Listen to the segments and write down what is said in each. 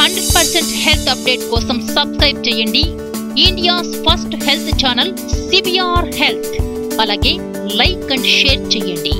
Hundred percent health update కోసం subscribe చేయండి India's first health channel CBR health అలాగే like and share చేయండి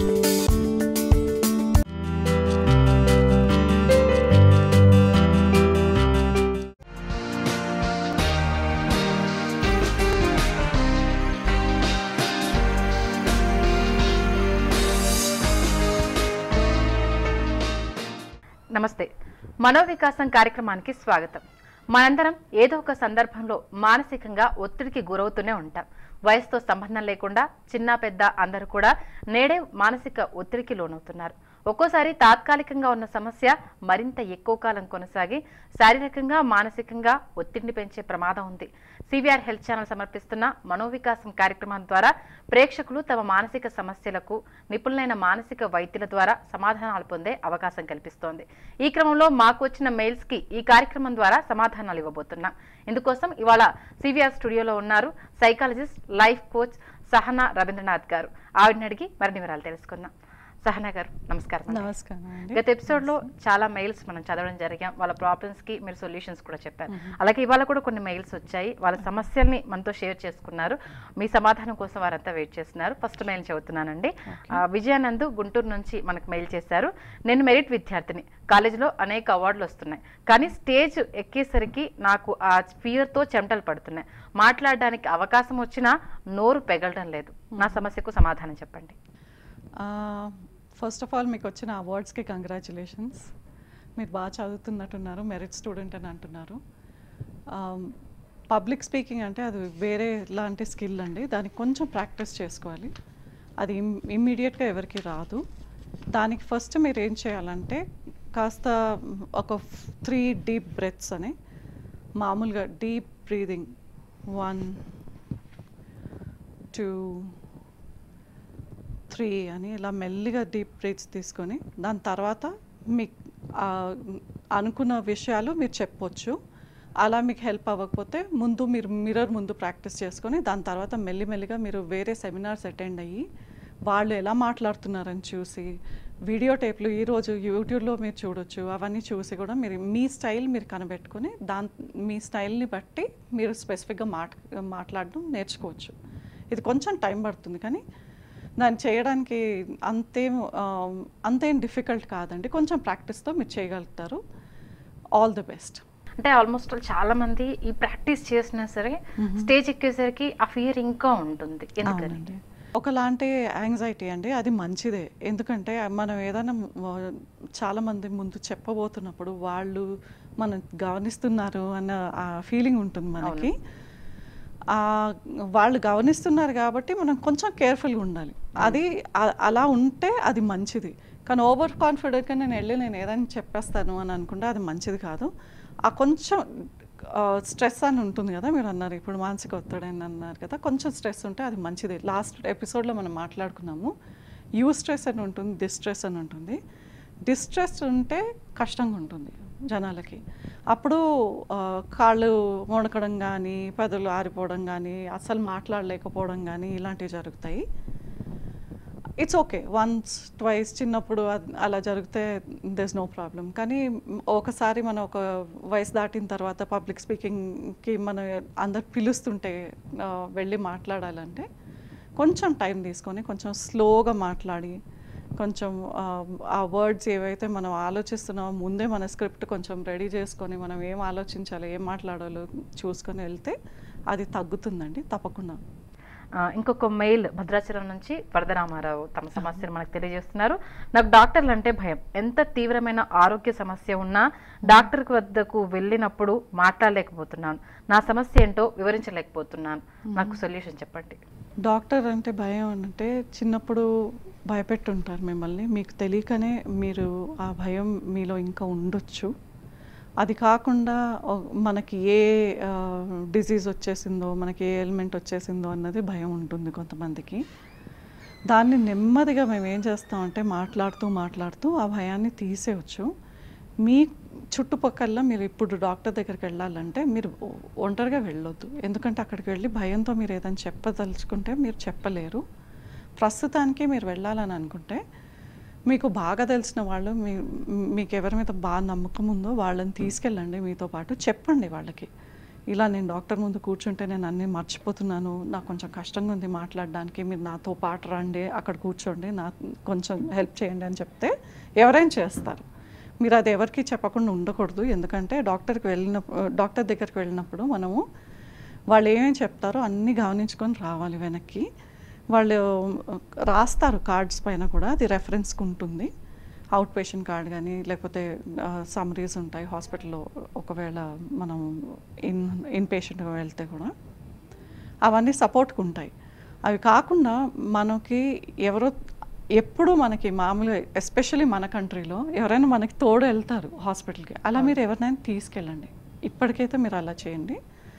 నమస్తే మనోవికాసం కార్యక్రమానికి స్వాగతం మనందరం ఏదో ఒక సందర్భంలో మానసికంగా ఒత్తిడికి గురవుతూనే ఉంటాం వయసుతో సంబంధం లేకుండా చిన్న పెద్ద అందరూ కూడా నేడే మానసిక ఒత్తిడికి లోనవుతున్నారు ఒక్కోసారి తాత్కాలికంగా ఉన్న సమస్య మరింత ఎక్కువ కాలం కొనసాగి శారీరకంగా మానసికంగా ఒత్తిడిని పెంచే ప్రమాదం ఉంది సివిఆర్ హెల్త్ ఛానల్ సమర్పిస్తున్న మనోవికాసం కార్యక్రమం ద్వారా ప్రేక్షకులు తమ మానసిక సమస్యలకు నిపుణులైన మానసిక వైద్యుల ద్వారా సమాధానాలు పొందే అవకాశం కల్పిస్తోంది ఈ క్రమంలో మాకు వచ్చిన మెయిల్స్ కి ఈ కార్యక్రమం ద్వారా సమాధానాలు ఇవ్వబోతున్నాం ఇందుకోసం ఇవాళ సివిఆర్ స్టూడియోలో ఉన్నారు psychologist life coach Sahana Ravindranath garu ఆవిడని అడిగి మరిన్ని వివరాలు తెలుసుకుందాం సహనా గారు నమస్కారం అండి. నమస్కారం అండి గత ఎపిసోడ్ లో చాలా మెయిల్స్ మనం చదవడం జరిగాం వాళ్ళ ప్రాబ్లమ్స్ కి మీరు సొల్యూషన్స్ కూడా చెప్పారు అలాగే ఇవాళ కూడా కొన్ని మెయిల్స్ వచ్చాయి వాళ్ళ సమస్యల్ని మనతో షేర్ చేసుకున్నారు మీ సమాధానం కోసం వారంతా వెయిట్ చేస్తున్నారు ఫస్ట్ మెయిల్ చదువుతున్నానండి ఆ, విజయానంద్ గుంటూరు నుంచి మనకు మెయిల్ చేశారు నేను మెరిట్ విద్యార్థిని కాలేజీలో అనేక అవార్డులు వస్తున్నాయి కానీ స్టేజ్ ఎక్కేసరికి నాకు ఆ ఫియర్తో చెమటలు పడుతున్నాయి మాట్లాడడానికి అవకాశం వచ్చినా నోరు పెగలడం లేదు నా సమస్యకు సమాధానం చెప్పండి ఫస్ట్ ఆఫ్ ఆల్ మీకు వచ్చిన అవార్డ్స్కి కంగ్రాచులేషన్స్ మీరు బాగా చదువుతున్నట్టున్నారు మెరిట్ స్టూడెంట్ అని అంటున్నారు పబ్లిక్ స్పీకింగ్ అంటే అది వేరే లాంటి స్కిల్ అండి దానికి కొంచెం ప్రాక్టీస్ చేసుకోవాలి అది ఇమ్ ఇమ్మీడియట్గా ఎవరికి రాదు దానికి ఫస్ట్ మీరు ఏం చేయాలంటే కాస్త ఒక త్రీ డీప్ బ్రెత్స్ అని మామూలుగా deep breathing one two three అని ఇలా మెల్లిగా డీప్ బ్రీత్స్ తీసుకొని దాని తర్వాత మీకు ఆ, అనుకున్న విషయాలు మీరు చెప్పొచ్చు అలా మీకు హెల్ప్ అవ్వకపోతే ముందు మీరు మిర్రర్ ముందు ప్రాక్టీస్ చేసుకొని దాని తర్వాత మెల్లిమెల్లిగా మీరు వేరే సెమినార్స్ అటెండ్ అయ్యి వాళ్ళు ఎలా మాట్లాడుతున్నారని చూసి వీడియో టేప్లు ఈరోజు యూట్యూబ్లో మీరు చూడొచ్చు అవన్నీ చూసి కూడా మీరు మీ స్టైల్ మీరు కనిపెట్టుకొని దాని మీ స్టైల్ని బట్టి మీరు స్పెసిఫిక్గా మాట్ మాట్లాడడం నేర్చుకోవచ్చు ఇది కొంచెం టైం పడుతుంది కానీ దాన్ని చేయడానికి అంతేం ఆ, అంతేం డిఫికల్ట్ కాదండి కొంచెం ప్రాక్టీస్తో మీరు చేయగలుగుతారు ఆల్ ది బెస్ట్ అంటే ఆల్మోస్ట్ చాలా మంది ఈ ప్రాక్టీస్ చేసినా సరే స్టేజ్ ఎక్కేసరికి ఆ ఫియర్ ఇంకా ఉంటుంది ఎందుకని అవునండి ఒకలాంటి యాంగ్జైటీ అండి అది మంచిదే ఎందుకంటే మనం ఏదైనా మ- చాలా మంది ముందు చెప్పబోతున్నప్పుడు వాళ్ళు మనం గమనిస్తున్నారు అన్న ఆ ఫీలింగ్ ఉంటుంది మనకి ఆ వాళ్ళు గమనిస్తున్నారు కాబట్టి మనం కొంచెం కేర్ఫుల్గా ఉండాలి అది అ- అలా ఉంటే అది మంచిది కానీ ఓవర్ కాన్ఫిడెంట్గా నేను వెళ్ళి నేను ఏదైనా చెప్పేస్తాను అని అనుకుంటే అది మంచిది కాదు ఆ కొంచెం స్ట్రెస్ అని ఉంటుంది కదా మీరు అన్నారు ఇప్పుడు మానసిక ఒత్తిడి అని అన్నారు కదా కొంచెం స్ట్రెస్ ఉంటే అది మంచిది లాస్ట్ ఎపిసోడ్లో మనం మాట్లాడుకున్నాము యూ స్ట్రెస్ అని ఉంటుంది డిస్ట్రెస్ అని ఉంటుంది డిస్ట్రెస్ ఉంటే కష్టంగా ఉంటుంది జనాలకి అప్పుడు ఆ, కాళ్ళు వణకడం కానీ పెదలు ఆరిపోవడం కానీ అస్సలు మాట్లాడలేకపోవడం కానీ ఇలాంటివి జరుగుతాయి ఇట్స్ ఓకే వన్స్ ట్వైస్ చిన్నప్పుడు అద్- అలా జరిగితే దెస్ నో ప్రాబ్లం కానీ మ్, ఒకసారి మనం ఒక వయసు దాటిన తర్వాత పబ్లిక్ స్పీకింగ్కి మనం అందరు పిలుస్తుంటే ఆ, వెళ్ళి మాట్లాడాలంటే కొంచెం టైం తీసుకొని కొంచెం స్లోగా మాట్లాడి కొంచెం ఆ, ఆ వర్డ్స్ ఏవైతే మనం ఆలోచిస్తున్నామో ముందే మన స్క్రిప్ట్ కొంచెం రెడీ చేసుకొని మనం ఏం ఆలోచించాలో ఏం మాట్లాడాలో చూసుకొని వెళ్తే అది తగ్గుతుందండి తప్పకుండా ఆ, ఇంకొక మెయిల్ భద్రాచలం నుంచి వరదరామారావు తమ సమస్యను మనకు తెలియజేస్తున్నారు నాకు డాక్టర్లు అంటే భయం ఎంత తీవ్రమైన ఆరోగ్య సమస్య ఉన్నా డాక్టర్ వద్దకు వెళ్ళినప్పుడు మాట్లాడలేకపోతున్నాను నా సమస్య ఏంటో వివరించలేకపోతున్నాను నాకు సొల్యూషన్ చెప్పండి డాక్టర్ అంటే భయం అంటే చిన్నప్పుడు భయపెట్టుంటారు మిమ్మల్ని మీకు తెలియకనే మీరు ఆ భయం మీలో ఇంకా ఉండొచ్చు అది కాకుండా ఓ- మనకి ఏ డిజీజ్ వచ్చేసిందో మనకి ఏ ఎలిమెంట్ వచ్చేసిందో అన్నది భయం ఉంటుంది కొంతమందికి దాన్ని నెమ్మదిగా మేము ఏం చేస్తామంటే మాట్లాడుతూ మాట్లాడుతూ ఆ భయాన్ని తీసేయచ్చు మీ చుట్టుపక్కల మీరు ఇప్పుడు డాక్టర్ దగ్గరికి వెళ్ళాలంటే మీరు ఒ- ఒంటరిగా వెళ్ళొద్దు ఎందుకంటే అక్కడికి వెళ్ళి భయంతో మీరు ఏదైనా చెప్పదలుచుకుంటే మీరు చెప్పలేరు ప్రస్తుతానికి మీరు వెళ్ళాలని అనుకుంటే మీకు బాగా తెలిసిన వాళ్ళు మీ మీకు ఎవరి మీద బాగా నమ్మకం ఉందో వాళ్ళని తీసుకెళ్ళండి మీతో పాటు చెప్పండి వాళ్ళకి ఇలా నేను డాక్టర్ ముందు కూర్చుంటే నేను అన్నీ మర్చిపోతున్నాను నాకు కొంచెం కష్టంగా ఉంది మాట్లాడడానికి మీరు నాతో పాటు రండి అక్కడ కూర్చోండి నా కొంచెం హెల్ప్ చేయండి అని చెప్తే ఎవరైనా చేస్తారు మీరు అది ఎవరికి చెప్పకుండా ఉండకూడదు ఎందుకంటే డాక్టర్కి వెళ్ళిన డాక్టర్ దగ్గరికి వెళ్ళినప్పుడు మనము వాళ్ళు ఏమేమి చెప్తారో అన్నీ గమనించుకొని రావాలి వెనక్కి వాళ్ళు రాస్తారు కార్డ్స్ పైన కూడా అది రెఫరెన్స్కి ఉంటుంది అవుట్ పేషెంట్ కార్డ్ కానీ లేకపోతే సమ్మరీస్ ఉంటాయి హాస్పిటల్లో ఒకవేళ మనం ఇన్ ఇన్ పేషెంట్గా వెళ్తే కూడా అవన్నీ సపోర్ట్కి ఉంటాయి అవి కాకుండా మనకి ఎవరో ఎప్పుడు మనకి మామూలుగా ఎస్పెషల్లీ మన కంట్రీలో ఎవరైనా మనకి తోడు వెళ్తారు హాస్పిటల్కి అలా మీరు ఎవరినైనా తీసుకెళ్ళండి ఇప్పటికైతే మీరు అలా చేయండి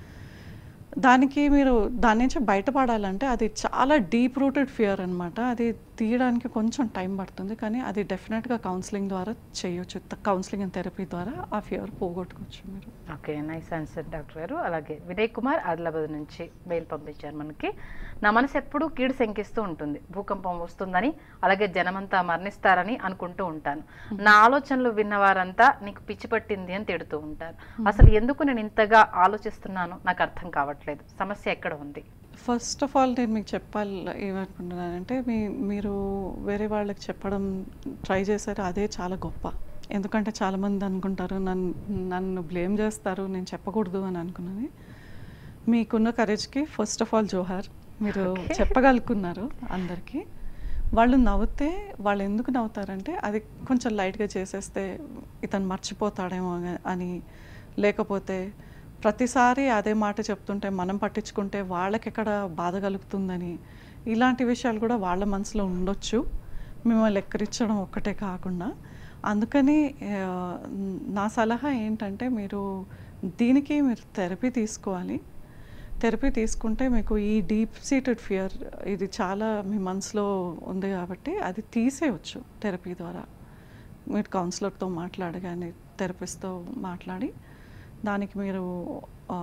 దానికి మీరు దాని నుంచి బయటపడాలంటే అది చాలా డీప్ రూటెడ్ ఫియర్ అనమాట అది తీయడానికి కొంచెం టైం పడుతుంది కానీ అది డెఫినెట్గా కౌన్సిలింగ్ ద్వారా చేయొచ్చు కౌన్సిలింగ్ అండ్ థెరపీ ద్వారా ఆ ఫియర్ పోగొట్టుకోవచ్చు మీరు ఓకే నైస్ ఆన్సర్ డాక్టర్ గారు అలాగే వినయ్ కుమార్ ఆదిలాబాద్ నుంచి మెయిల్ పంపించారు మనకి నా మనసు ఎప్పుడూ కీడు శంకిస్తూ ఉంటుంది భూకంపం వస్తుందని అలాగే జనమంతా మరణిస్తారని అనుకుంటూ ఉంటాను నా ఆలోచనలు విన్న వారంతా నీకు పిచ్చి పట్టింది అని తిడుతూ ఉంటారు అసలు ఎందుకు నేను ఇంతగా ఆలోచిస్తున్నాను నాకు అర్థం కావట్లేదు సమస్య ఎక్కడ ఉంది ఫస్ట్ ఆఫ్ ఆల్ నేను మీకు చెప్పాలి ఏమనుకుంటున్నానంటే మీ మీరు వేరే వాళ్ళకి చెప్పడం ట్రై చేశారు అదే చాలా గొప్ప ఎందుకంటే చాలామంది అనుకుంటారు నన్ను నన్ను బ్లేమ్ చేస్తారు నేను చెప్పకూడదు అని అనుకున్నది మీకున్న కరేజ్కి ఫస్ట్ ఆఫ్ ఆల్ జోహార్ మీరు చెప్పగలుగుతున్నారు అందరికీ వాళ్ళు నవ్వుతే వాళ్ళు ఎందుకు నవ్వుతారంటే అది కొంచెం లైట్గా చేసేస్తే ఇతను మర్చిపోతాడేమో అని లేకపోతే ప్రతిసారి అదే మాట చెప్తుంటే మనం పట్టించుకుంటే వాళ్ళకి ఎక్కడ బాధ కలుగుతుందని ఇలాంటి విషయాలు కూడా వాళ్ళ మనసులో ఉండొచ్చు మిమ్మల్ని ఎక్కరించడం ఒక్కటే కాకుండా అందుకని ఆ, నా సలహా ఏంటంటే మీరు దీనికి మీరు థెరపీ తీసుకోవాలి థెరపీ తీసుకుంటే మీకు ఈ డీప్ సీటెడ్ ఫియర్ ఇది చాలా మీ మనసులో ఉంది కాబట్టి అది తీసేయచ్చు థెరపీ ద్వారా మీరు కౌన్సిలర్తో మాట్లాడి కానీ థెరపిస్ట్తో మాట్లాడి దానికి మీరు ఆ,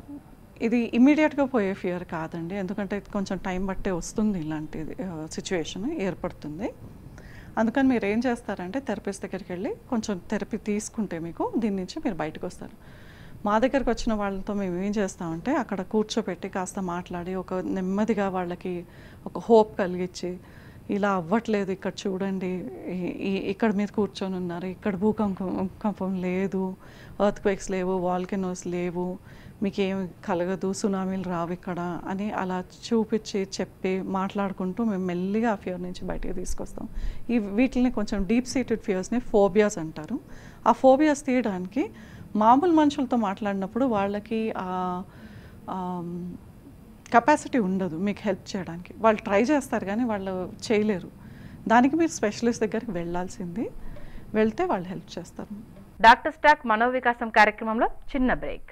ఇది ఇమ్మీడియట్గా పోయే ఫియర్ కాదండి ఎందుకంటే ఇది కొంచెం టైం బట్టే వస్తుంది ఇలాంటి సిచ్యువేషన్ ఏర్పడుతుంది అందుకని మీరు ఏం చేస్తారంటే థెరపిస్ట్ దగ్గరికి వెళ్ళి కొంచెం థెరపీ తీసుకుంటే మీకు దీని నుంచి మీరు బయటకు వస్తారు మా దగ్గరకు వచ్చిన వాళ్ళతో మేము ఏం చేస్తామంటే అక్కడ కూర్చోపెట్టి కాస్త మాట్లాడి ఒక నెమ్మదిగా వాళ్ళకి ఒక హోప్ కలిగించి ఇలా అవ్వట్లేదు ఇక్కడ చూడండి ఈ- ఈ- ఇక్కడ మీరు కూర్చొని ఉన్నారు ఇక్కడ భూకంపం కంపం లేదు ఎర్త్క్వేక్స్ లేవు వాల్కెనోస్ లేవు మీకేం కలగదు సునామీలు రావు ఇక్కడ అని అలా చూపించి చెప్పి మాట్లాడుకుంటూ మేము మెల్లిగా ఆ ఫియర్ నుంచి బయటికి తీసుకొస్తాం ఈ వీటిని కొంచెం డీప్ సీటెడ్ ఫియర్స్ని ఫోబియాస్ అంటారు ఆ ఫోబియాస్ తీయడానికి మామూలు మనుషులతో మాట్లాడినప్పుడు వాళ్ళకి కెపాసిటీ ఉండదు మీకు హెల్ప్ చేయడానికి వాళ్ళు ట్రై చేస్తారు కానీ వాళ్ళు చేయలేరు దానికి మీరు స్పెషలిస్ట్ దగ్గరికి వెళ్ళాల్సింది వెళ్తే వాళ్ళు హెల్ప్ చేస్తారు డాక్టర్ స్టాక్ మనోవికాసం కార్యక్రమంలో చిన్న break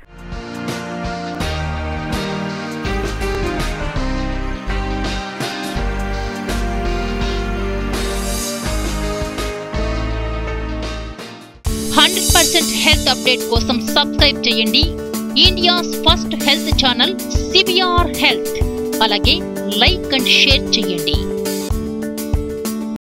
hundred percent health update కోసం సబ్స్క్రైబ్ చేయండి India's first health channel CBR health అలాగే లైక్ అండ్ షేర్ చేయండి